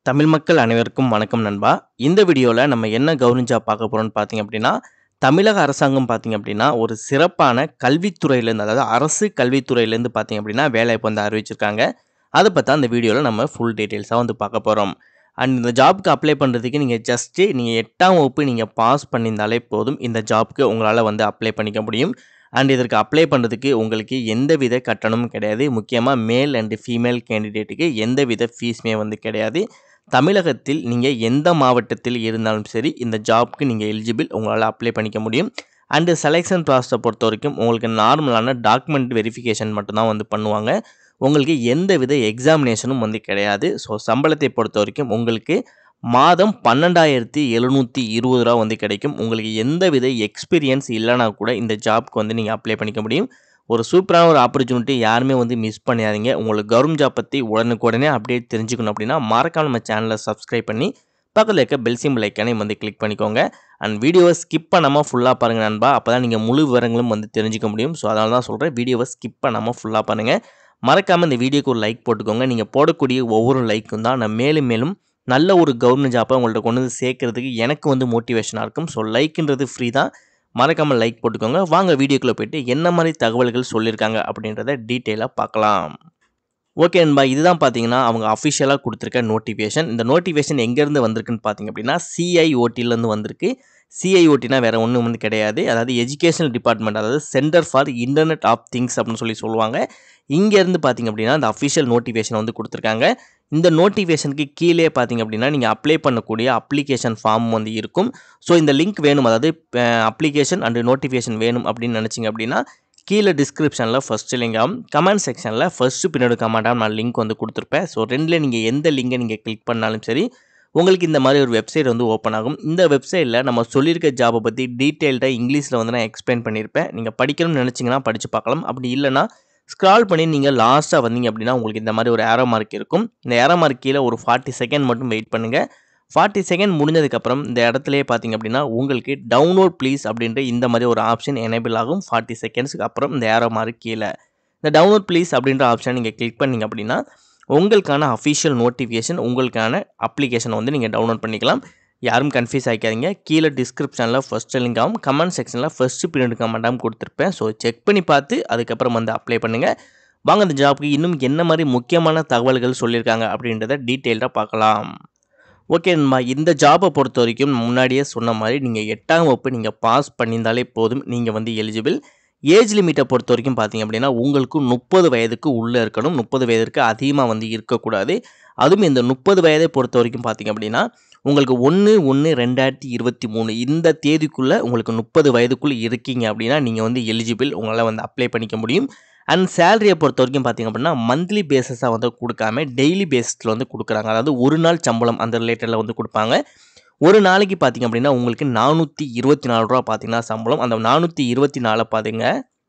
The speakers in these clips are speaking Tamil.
தமிழ் மக்கள் அனைவருக்கும் வணக்கம் நண்பா இந்த வீடியோவில் நம்ம என்ன கவர்மெண்ட் ஜாப் பார்க்க போகிறோம்னு பார்த்தீங்க அப்படின்னா தமிழக அரசாங்கம் பார்த்தீங்க அப்படின்னா ஒரு சிறப்பான கல்வித்துறையிலேருந்து அதாவது அரசு கல்வித்துறையிலேருந்து பார்த்தீங்க அப்படின்னா வேலைவாய்ப்பு வந்து அறிவிச்சிருக்காங்க அதை பற்றி அந்த வீடியோவில் நம்ம ஃபுல் டீட்டெயில்ஸாக வந்து பார்க்க போகிறோம் அண்ட் இந்த ஜாப்க்கு அப்ளை பண்ணுறதுக்கு நீங்கள் ஜஸ்ட்டு நீங்கள் எட்டாம் வகுப்பு நீங்கள் பாஸ் பண்ணியிருந்தாலே போதும் இந்த ஜாப்க்கு உங்களால் வந்து அப்ளை பண்ணிக்க முடியும் அண்ட் இதற்கு அப்ளை பண்ணுறதுக்கு உங்களுக்கு எந்தவித கட்டணமும் கிடையாது முக்கியமாக மேல் அண்டு ஃபீமேல் கேண்டிடேட்டுக்கு எந்தவித ஃபீஸுமே வந்து கிடையாது தமிழகத்தில் நீங்கள் எந்த மாவட்டத்தில் இருந்தாலும் சரி இந்த ஜாப்க்கு நீங்கள் எலிஜிபிள் உங்களால் அப்ளை பண்ணிக்க முடியும் அண்டு செலெக்ஷன் ப்ராசஸை பொறுத்த வரைக்கும் உங்களுக்கு நார்மலான டாக்குமெண்ட் வெரிஃபிகேஷன் மட்டும்தான் வந்து பண்ணுவாங்க உங்களுக்கு எந்தவித எக்ஸாமினேஷனும் வந்து கிடையாது ஸோ சம்பளத்தை பொறுத்த வரைக்கும் உங்களுக்கு மாதம் பன்னெண்டாயிரத்தி எழுநூற்றி இருபது ரூபா வந்து கிடைக்கும் உங்களுக்கு எந்தவித எக்ஸ்பீரியன்ஸ் இல்லைனா கூட இந்த ஜாப்க்கு வந்து நீங்கள் அப்ளை பண்ணிக்க முடியும் ஒரு சூப்பரான ஒரு ஆப்பர்ச்சுனிட்டி யாருமே வந்து மிஸ் பண்ணிடாதீங்க உங்களுக்கு கவர்மெண்ட் ஜாப் பற்றி உடனுக்குடனே அப்டேட் தெரிஞ்சுக்கணும் அப்படின்னா மறக்காம நம்ம சேனலை சப்ஸ்கிரைப் பண்ணி பக்கத்தில் இருக்க பெல் சிம்பிள் ஐக்கானே வந்து கிளிக் பண்ணிக்கோங்க அண்ட் வீடியோவை ஸ்கிப் பண்ணாமல் ஃபுல்லாக பாருங்கள் நண்பா அப்போ தான் நீங்கள் முழு விவரங்களும் வந்து தெரிஞ்சுக்க முடியும் ஸோ அதனால தான் சொல்கிறேன் வீடியோவை ஸ்கிப் பண்ணாமல் ஃபுல்லாக பாருங்கள் மறக்காமல் இந்த வீடியோக்கு ஒரு லைக் போட்டுக்கோங்க நீங்கள் போடக்கூடிய ஒவ்வொரு லைக்கும் தான் நான் மேலும் மேலும் நல்ல ஒரு கவர்மெண்ட் ஜாப்பை உங்கள்கிட்ட கொண்டு வந்து சேர்க்கறதுக்கு எனக்கு வந்து மோட்டிவேஷனாக இருக்கும் ஸோ லைக்குன்றது ஃப்ரீ தான் மறக்காமல் லைக் போட்டுக்கோங்க வாங்க வீடியோக்குள்ளே போயிட்டு என்ன மாதிரி தகவல்கள் சொல்லியிருக்காங்க அப்படின்றத டீட்டெயிலாக பார்க்கலாம் ஓகே நண்பா இதுதான் பார்த்தீங்கன்னா அவங்க அஃபிஷியலாக கொடுத்துருக்க நோட்டிஃபிகேஷன் இந்த நோட்டிஃபிகேஷன் எங்கேருந்து வந்திருக்குன்னு பார்த்தீங்க அப்படின்னா சிஐஓடியிலேருந்து வந்திருக்கு சிஐஓடினா வேறு ஒன்றும் வந்து கிடையாது அதாவது எஜுகேஷனல் டிபார்ட்மெண்ட் அதாவது centre for internet of things அப்படின்னு சொல்லி சொல்லுவாங்க இங்கேருந்து பார்த்தீங்க அப்படின்னா அந்த அஃபிஷியல் நோட்டிஃபிகேஷன் வந்து கொடுத்துருக்காங்க இந்த நோட்டிஃபிகேஷனுக்கு கீழே பார்த்தீங்க அப்படின்னா நீங்கள் அப்ளை பண்ணக்கூடிய அப்ளிகேஷன் ஃபார்ம் வந்து இருக்கும் ஸோ இந்த லிங்க் வேணும் அதாவது அப்ளிகேஷன் அண்டு நோட்டிஃபிகேஷன் வேணும் அப்படின்னு நினச்சிங்க அப்படின்னா கீழே டிஸ்கிரிப்ஷனில் ஃபஸ்ட்டு லிங்காகவும் கமெண்ட் செக்ஷனில் ஃபஸ்ட்டு பின்னாடி கமெண்டாக நான் லிங்க் வந்து கொடுத்துருப்பேன் ஸோ ரெண்டில் நீங்கள் எந்த லிங்கை நீங்கள் கிளிக் பண்ணாலும் சரி உங்களுக்கு இந்த மாதிரி ஒரு வெப்சைட் வந்து ஓப்பன் ஆகும் இந்த வெப்சைட்டில் நம்ம சொல்லியிருக்க ஜாபை பற்றி டீட்டெயில்டாக இங்கிலீஷில் வந்து நான் எக்ஸ்பிளைன் பண்ணியிருப்பேன் நீங்கள் படிக்கணும்னு நினச்சிங்கன்னா படித்து பார்க்கலாம் அப்படி இல்லைனா ஸ்க்ரால் பண்ணி நீங்கள் லாஸ்ட்டாக வந்தீங்க அப்படின்னா உங்களுக்கு இந்த மாதிரி ஒரு ஏரோ மார்க் இருக்கும் இந்த ஏரோ மார்க் கீழே ஒரு ஃபார்ட்டி செகண்ட் மட்டும் வெயிட் பண்ணுங்கள் ஃபார்ட்டி செகண்ட் முடிஞ்சதுக்கப்புறம் இந்த இடத்துலையே பார்த்தீங்க அப்படின்னா உங்களுக்கு டவுன்லோட் ப்ளீஸ் அப்படின்ற இந்த மாதிரி ஒரு ஆப்ஷன் எனேபிள் ஆகும் ஃபார்ட்டி செகண்ட்ஸுக்கு அப்புறம் இந்த ஏரோ மார்க் கீழே இந்த டவுன்லோட் ப்ளீஸ் அப்படின்ற ஆப்ஷன் நீங்கள் கிளிக் பண்ணிங்க அப்படின்னா உங்களுக்கான அஃபிஷியல் நோட்டிஃபிகேஷன் உங்களுக்கான அப்ளிகேஷனை வந்து நீங்கள் டவுன்லோட் பண்ணிக்கலாம் யாரும் கன்ஃபியூஸ் ஆகிக்காதீங்க கீழே டிஸ்கிரிப்ஷனில் ஃபஸ்ட் லிங்காகவும் கமெண்ட் செக்ஷனில் ஃபஸ்ட்டு பீரியட் கமெண்டாகவும் கொடுத்துருப்பேன் ஸோ செக் பண்ணி பார்த்து அதுக்கப்புறம் வந்து அப்ளை பண்ணுங்கள் வாங்க அந்த ஜாப்க்கு இன்னும் என்ன மாதிரி முக்கியமான தகவல்கள் சொல்லியிருக்காங்க அப்படின்றத டீட்டெயில்டாக பார்க்கலாம் ஓகே நண்பா இந்த ஜாபை பொறுத்த வரைக்கும் முன்னாடியே சொன்ன மாதிரி நீங்கள் எட்டாம் வகுப்பு நீங்கள் பாஸ் பண்ணியிருந்தாலே போதும் நீங்கள் வந்து எலிஜிபிள் ஏஜ் லிமிட்டை பொறுத்த வரைக்கும் பார்த்தீங்க அப்படின்னா உங்களுக்கு முப்பது வயதுக்கு உள்ளே இருக்கணும் முப்பது வயதிற்கு அதிகமாக வந்து இருக்கக்கூடாது அதுவும் இந்த முப்பது வயதை பொறுத்த வரைக்கும் பார்த்தீங்க அப்படின்னா உங்களுக்கு ஒன்று ஒன்று ரெண்டாயிரத்தி இருபத்தி மூணு இந்த தேதிக்குள்ளே உங்களுக்கு முப்பது வயதுக்குள்ளே இருக்கீங்க அப்படின்னா நீங்கள் வந்து எலிஜிபிள் உங்களால் வந்து அப்ளை பண்ணிக்க முடியும் அண்ட் சேலரியை பொறுத்த வரைக்கும் பார்த்திங்க அப்படின்னா மந்த்லி பேஸஸாக வந்து கொடுக்காம டெய்லி பேஸில் வந்து கொடுக்குறாங்க அதாவது ஒரு நாள் சம்பளம் அந்த ரிலேட்டடில் வந்து கொடுப்பாங்க ஒரு நாளைக்கு பார்த்திங்க அப்படின்னா உங்களுக்கு நானூற்றி இருபத்தி நாலு ரூபா பார்த்தீங்கன்னா சம்பளம் அந்த நானூற்றி இருபத்தி நாலை பார்த்திங்க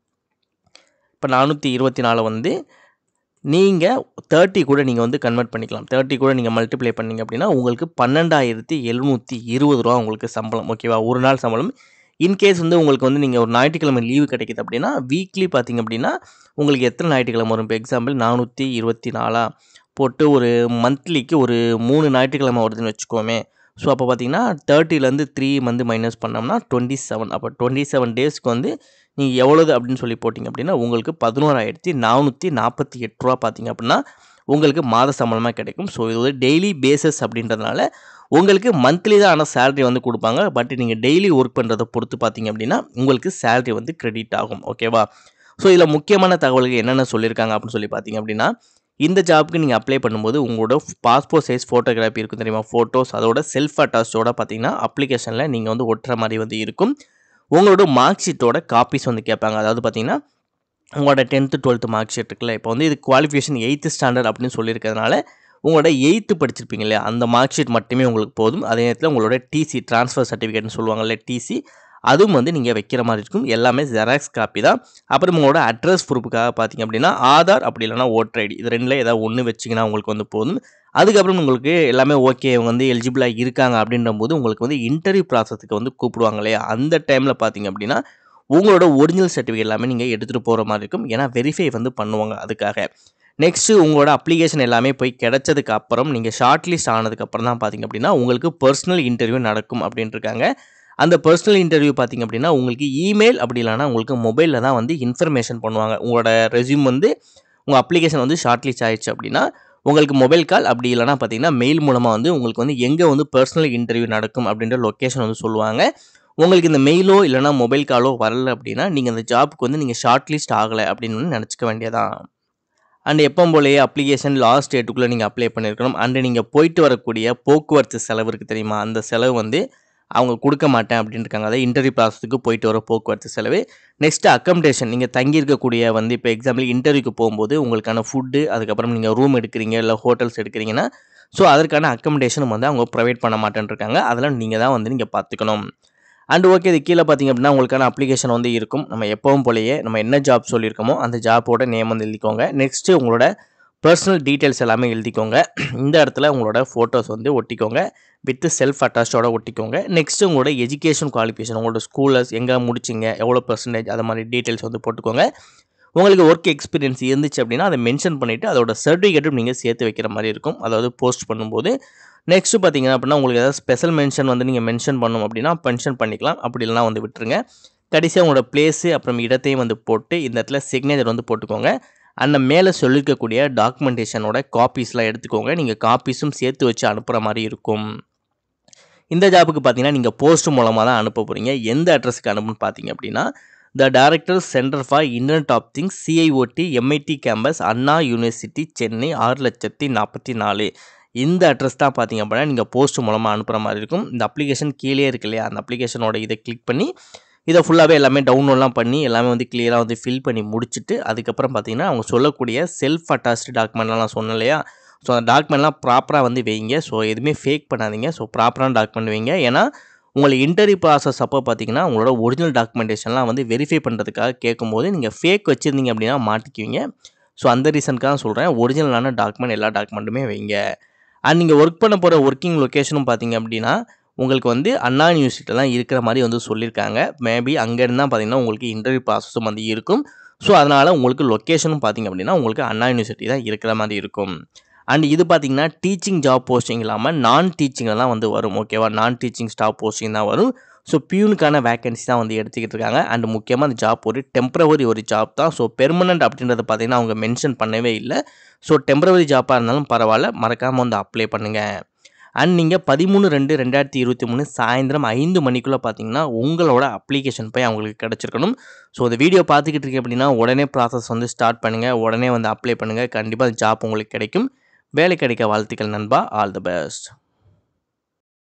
இப்போ நானூற்றி இருபத்தி நாலு வந்து நீங்கள் தேர்ட்டி கூட நீங்கள் வந்து கன்வெர்ட் பண்ணிக்கலாம் தேர்ட்டி கூட நீங்கள் மல்டிப்ளை பண்ணிங்க அப்படின்னா உங்களுக்கு பன்னெண்டாயிரத்தி எழுநூற்றி இருபது ரூபா உங்களுக்கு சம்பளம் ஓகேவா ஒரு நாள் சம்பளம் இன்கேஸ் வந்து உங்களுக்கு வந்து நீங்கள் ஒரு ஞாயிற்றுக்கிழமை லீவு கிடைக்குது அப்படின்னா வீக்லி பார்த்திங்க அப்படின்னா உங்களுக்கு எத்தனை ஞாயிற்றுக்கிழமை வரும் இப்போ எக்ஸாம்பிள் நானூற்றி இருபத்தி நாலா போட்டு ஒரு மந்த்லிக்கு ஒரு மூணு ஞாயிற்றுக்கிழமை வருதுன்னு வச்சுக்கோமே ஸோ அப்போ பார்த்தீங்கன்னா தேர்ட்டிலேருந்து த்ரீ வந்து மைனஸ் பண்ணோம்னா டுவெண்ட்டி செவன் அப்போ டுவெண்ட்டி செவன் டேஸ்க்கு வந்து நீங்கள் எவ்வளோது அப்படின்னு சொல்லி போட்டிங்க அப்படின்னா உங்களுக்கு பதினோராயிரத்தி நானூற்றி நாற்பத்தி எட்டு ரூபா பார்த்தீங்க அப்படின்னா உங்களுக்கு மாத சம்பளமாக கிடைக்கும் ஸோ இது வந்து டெய்லி பேசஸ் அப்படின்றதுனால உங்களுக்கு மந்த்லி தான் ஆனால் சேலரி வந்து கொடுப்பாங்க பட் நீங்கள் டெய்லி ஒர்க் பண்ணுறதை பொறுத்து பார்த்தீங்க அப்படின்னா உங்களுக்கு சேலரி வந்து கிரெடிட் ஆகும் ஓகேவா ஸோ இதில் முக்கியமான தகவல்கள் என்னென்ன சொல்லியிருக்காங்க அப்படின்னு சொல்லி பார்த்தீங்க அப்படின்னா இந்த ஜாப்க்கு நீங்கள் அப்ளை பண்ணும்போது உங்களோட பாஸ்போர்ட் சைஸ் ஃபோட்டோகிராஃபி இருக்கும் தெரியுமா ஃபோட்டோஸ் அதோட செல்ஃப் அட்டாச்சோட பார்த்தீங்கன்னா அப்ளிகேஷனில் நீங்கள் வந்து ஒட்டுற மாதிரி வந்து இருக்கும் உங்களோட மார்க் ஷீட்டோட காப்பீஸ் வந்து கேட்பாங்க அதாவது பார்த்தீங்கன்னா உங்களோட டென்த்து டுவெல்த்து மார்க் ஷீட் இருக்குல்ல இப்போ வந்து இது குவாலிஃபிகேஷன் எயித்து ஸ்டாண்டர்ட் அப்படின்னு சொல்லியிருக்கிறதுனால உங்களோட எயித்து படிச்சிருப்பீங்க இல்லையா அந்த மார்க் ஷீட் மட்டுமே உங்களுக்கு போதும் அதே நேரத்தில் உங்களோட டிசி ட்ரான்ஸ்ஃபர் சர்டிஃபிகேட்னு சொல்லுவாங்கல்ல டிசி அதுவும் வந்து நீங்கள் வைக்கிற மாதிரி இருக்கும் எல்லாமே ஜெராக்ஸ் காப்பி தான் அப்புறம் உங்களோட அட்ரஸ் ப்ரூஃபுக்காக பார்த்தீங்க அப்படின்னா ஆதார் அப்படி இல்லைனா ஓட்டர் ஐடி இது ரெண்டில் ஏதாவது ஒன்று வச்சிங்கன்னா உங்களுக்கு வந்து போதும் அதுக்கப்புறம் உங்களுக்கு எல்லாமே ஓகே இவங்க வந்து எலிஜிபிளாக இருக்காங்க அப்படின்ற போது உங்களுக்கு வந்து இன்டர்வியூ ப்ராசஸுக்கு வந்து கூப்பிடுவாங்க இல்லையா அந்த டைமில் பார்த்தீங்க அப்படின்னா உங்களோட ஒரிஜினல் சர்டிஃபிகேட் எல்லாமே நீங்கள் எடுத்துகிட்டு போகிற மாதிரி இருக்கும் ஏன்னா வெரிஃபை வந்து பண்ணுவாங்க அதுக்காக நெக்ஸ்ட்டு உங்களோட அப்ளிகேஷன் எல்லாமே போய் கிடைச்சதுக்கு அப்புறம் நீங்கள் ஷார்ட் லிஸ்ட் ஆனதுக்கப்புறம் தான் பார்த்தீங்க அப்படின்னா உங்களுக்கு பர்சனல் இன்டர்வியூ நடக்கும் அப்படின்ட்டு இருக்காங்க அந்த பர்சனல் இன்டர்வியூ பார்த்தீங்க அப்படின்னா உங்களுக்கு இமெயில் அப்படி இல்லைனா உங்களுக்கு மொபைலில் தான் வந்து இன்ஃபர்மேஷன் பண்ணுவாங்க உங்களோட ரெஸ்யூம் வந்து உங்கள் அப்ளிகேஷன் வந்து ஷார்ட் லிஸ்ட் ஆயிடுச்சு அப்படின்னா உங்களுக்கு மொபைல் கால் அப்படி இல்லைனா பார்த்தீங்கன்னா மெயில் மூலமாக வந்து உங்களுக்கு வந்து எங்கே வந்து பர்சனல் இன்டர்வியூ நடக்கும் அப்படின்ற லொக்கேஷன் வந்து சொல்லுவாங்க உங்களுக்கு இந்த மெயிலோ இல்லைனா மொபைல் காலோ வரல அப்படின்னா நீங்கள் அந்த ஜாப்புக்கு வந்து நீங்கள் ஷார்ட் லிஸ்ட் ஆகலை அப்படின்னு வந்து நினச்சிக்க வேண்டியதான் அண்ட் எப்போ போலயே அப்ளிகேஷன் லாஸ்ட் டேட்டுக்குள்ளே நீங்கள் அப்ளை பண்ணியிருக்கணும் அண்டு நீங்கள் போயிட்டு வரக்கூடிய போக்குவரத்து செலவு இருக்குது தெரியுமா அந்த செலவு வந்து அவங்க கொடுக்க மாட்டேன் அப்படின்னு இருக்காங்க அதாவது இன்டர்வியூ ப்ராசஸுக்கு போயிட்டு வர போக்குவரத்து செலவு நெக்ஸ்ட்டு அக்கமடேஷன் நீங்கள் தங்கியிருக்கக்கூடிய வந்து இப்போ எக்ஸாம்பிள் இன்டர்வியூக்கு போகும்போது உங்களுக்கான ஃபுட்டு அதுக்கப்புறம் நீங்கள் ரூம் எடுக்கிறீங்க இல்லை ஹோட்டல்ஸ் எடுக்கிறீங்கன்னா ஸோ அதற்கான அக்கமடேஷனும் வந்து அவங்க ப்ரொவைட் பண்ண மாட்டேன்னு இருக்காங்க அதெல்லாம் நீங்கள் தான் வந்து நீங்கள் பார்த்துக்கணும் அண்ட் ஓகே இது கீழே பார்த்தீங்க அப்படின்னா உங்களுக்கான அப்ளிகேஷன் வந்து இருக்கும் நம்ம எப்பவும் போலயே நம்ம என்ன ஜாப் சொல்லியிருக்கோமோ அந்த ஜாப்போட நேம் வந்து எழுதிக்கோங்க நெக்ஸ்ட்டு உங்களோட பர்சனல் டீட்டெயில்ஸ் எல்லாமே எழுதிக்கோங்க இந்த இடத்துல உங்களோட ஃபோட்டோஸ் வந்து ஒட்டிக்கோங்க வித் செல்ஃப் அட்டாச்சோட ஒட்டிக்கோங்க நெக்ஸ்ட்டு உங்களோட எஜுகேஷன் குவாலிஃபிகேஷன் உங்களோட ஸ்கூலர்ஸ் எங்கே முடிச்சிங்க எவ்வளோ பர்சன்டேஜ் அது மாதிரி டீட்டெயில்ஸ் வந்து போட்டுக்கோங்க உங்களுக்கு ஒர்க் எக்ஸ்பீரியன்ஸ் இருந்துச்சு அப்படின்னா அதை மென்ஷன் பண்ணிவிட்டு அதோட சர்டிஃபிகேட்டும் நீங்கள் சேர்த்து வைக்கிற மாதிரி இருக்கும் அதாவது போஸ்ட் பண்ணும்போது நெக்ஸ்ட்டு பார்த்தீங்கன்னா அப்படின்னா உங்களுக்கு ஏதாவது ஸ்பெஷல் மென்ஷன் வந்து நீங்கள் மென்ஷன் பண்ணணும் அப்படின்னா மென்ஷன் பண்ணிக்கலாம் அப்படி இல்லைனா வந்து விட்டுருங்க கடைசியாக உங்களோட பிளேஸு அப்புறம் இடத்தையும் வந்து போட்டு இந்த இடத்துல சிக்னேச்சர் வந்து போட்டுக்கோங்க அந்த மேலே சொல்லியிருக்கக்கூடிய டாக்குமெண்டேஷனோட காப்பீஸ்லாம் எடுத்துக்கோங்க நீங்கள் காப்பீஸும் சேர்த்து வச்சு அனுப்புகிற மாதிரி இருக்கும் இந்த ஜாபுக்கு பார்த்தீங்கன்னா நீங்கள் போஸ்ட் மூலமாக தான் அனுப்ப போகிறீங்க எந்த அட்ரஸ்க்கு அனுப்புன்னு பார்த்தீங்க அப்படின்னா the director centre for internet of things CIOT MIT campus Anna university Chennai ஆறு லட்சத்தி நாற்பத்தி நாலு இந்த அட்ரஸ் தான் பார்த்தீங்க அப்படின்னா நீங்கள் போஸ்ட் மூலமாக அனுப்புகிற மாதிரி இருக்கும் இந்த அப்ளிகேஷன் கீழே இருக்கு இல்லையா அந்த அப்ளிகேஷனோட இதை கிளிக் பண்ணி இதை ஃபுல்லாகவே எல்லாமே டவுன்லோட்லாம் பண்ணி எல்லாமே வந்து கிளியராக வந்து ஃபில் பண்ணி முடிச்சுட்டு அதுக்கப்புறம் பார்த்தீங்கன்னா அவங்க சொல்லக்கூடிய செல்ஃப் அட்டாச்டு டாக்குமெண்ட்லாம் நான் சொன்னேன் இல்லையா ஸோ அந்த டாக்குமெண்ட்லாம் ப்ராப்பராக வந்து வைங்க ஸோ எதுவுமே ஃபேக் பண்ணாதீங்க ஸோ ப்ராப்பரான டாக்குமெண்ட் வைங்க ஏன்னா உங்களுக்கு இன்டர்வியூ ப்ராசஸ் அப்போ பார்த்தீங்கன்னா உங்களோட ஒரிஜினல் டாக்குமெண்டேஷன்லாம் வந்து வெரிஃபை பண்ணுறதுக்காக கேட்கும்போது நீங்கள் ஃபேக் வச்சுருந்தீங்க அப்படின்னா மாட்டிக்குவீங்க ஸோ அந்த ரீசனுக்காக சொல்கிறேன் ஒரிஜினலான டாக்குமெண்ட் எல்லா டாக்குமெண்ட்டுமே வைங்க அண்ட் நீங்கள் ஒர்க் பண்ண போகிற ஒர்க்கிங் லொக்கேஷனும் பார்த்தீங்க அப்படின்னா உங்களுக்கு வந்து அண்ணா யூனிவர்சிட்டியில் தான் இருக்கிற மாதிரி வந்து சொல்லியிருக்காங்க மேபி அங்கேருந்து தான் பார்த்தீங்கன்னா உங்களுக்கு இன்டர்வியூ ப்ராசஸும் வந்து இருக்கும் ஸோ அதனால் உங்களுக்கு லொக்கேஷனும் பார்த்தீங்க அப்படின்னா உங்களுக்கு அண்ணா யூனிவர்சிட்டி தான் இருக்கிற மாதிரி இருக்கும் அண்ட் இது பார்த்தீங்கன்னா டீச்சிங் ஜாப் போஸ்டிங் இல்லாமல் நான் டீச்சிங்கில் தான் வந்து வரும் ஓகேவா நான் டீச்சிங் ஸ்டாஃப் போஸ்டிங் தான் வரும் ஸோ பியூனுக்கான வேகன்சி தான் வந்து எடுத்துக்கிட்டு இருக்காங்க அண்ட் முக்கியமாக அந்த ஜாப் ஒரு டெம்பரவரி ஒரு ஜாப் தான் ஸோ பெர்மனண்ட் அப்படின்றத பார்த்தீங்கன்னா அவங்க மென்ஷன் பண்ணவே இல்லை ஸோ டெம்பரவரி ஜாப்பாக இருந்தாலும் பரவாயில்ல மறக்காமல் வந்து அப்ளை பண்ணுங்கள் அண்ட் நீங்கள் பதிமூணு ரெண்டு ரெண்டாயிரத்தி இருபத்தி மூணு சாயந்தரம் ஐந்து மணிக்குள்ளே பார்த்தீங்கன்னா உங்களோட அப்ளிகேஷன் போய் அவங்களுக்கு கிடச்சிருக்கணும் ஸோ இந்த வீடியோ பார்த்துக்கிட்டு இருக்கீங்க அப்படின்னா உடனே ப்ராசஸ் வந்து ஸ்டார்ட் பண்ணுங்கள் உடனே வந்து அப்ளை பண்ணுங்கள் கண்டிப்பாக ஜாப் உங்களுக்கு கிடைக்கும் வேலை கிடைக்க வாழ்த்துக்கள் நண்பா ஆல் தி பெஸ்ட்